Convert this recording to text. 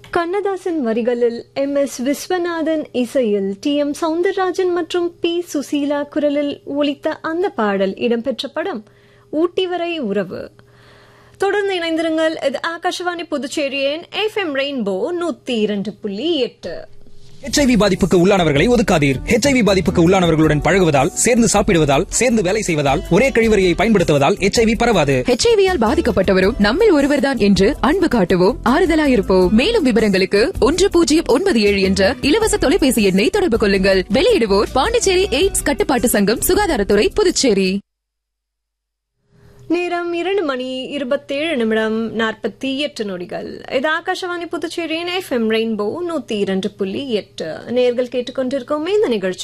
கண்ணதாசன் வரிகளில் M S Viswanathan இசையில் D M Soundararajan மற்றும் பி சுசீலா குரலில் ஒலித்த அந்த பாடல் இடம்பெற்ற படம் ஊட்டி வரை உறவு தொடர்ந்து இணைந்திருங்கள் இது ஆகாஷவாணி புதுச்சேரியின் எஃப் எம் ரெயின்போ நூத்தி இரண்டு புள்ளி எட்டு ஹெச்ஐவி பாதிப்புக்கு உள்ளானவர்களை ஒதுக்காதீர் ஹெச்ஐவி பாதிப்புக்கு உள்ளானவர்களுடன் பழகுவதால் சேர்ந்து சாப்பிடுவதால் சேர்ந்து வேலை செய்வதால் ஒரே கழிவறையை பயன்படுத்துவதால் ஹெச்ஐவி பரவாது ஹெச்ஐவியால் பாதிக்கப்பட்டவரும் நம்மில் ஒருவர்தான் என்று அன்பு காட்டுவோம் ஆறுதலாயிருப்போம் மேலும் விவரங்களுக்கு ஒன்று பூஜ்ஜியம் ஒன்பது ஏழு என்ற இலவச தொலைபேசி எண்ணை தொடர்பு கொள்ளுங்கள் வெளியிடுவோர் பாண்டிச்சேரி எய்ட்ஸ் கட்டுப்பாட்டு சங்கம் சுகாதாரத்துறை புதுச்சேரி நேரம் இரண்டு மணி இருபத்தேழு நிமிடம் நாற்பத்தி எட்டு நொடிகள் இது ஆகாஷவாணி புதுச்சேரியின் எஃப் எம் ரெயின்போ நூத்தி இரண்டு புள்ளி எட்டு நேர்கள் கேட்டுக்கொண்டிருக்கோமே இந்த நிகழ்ச்சி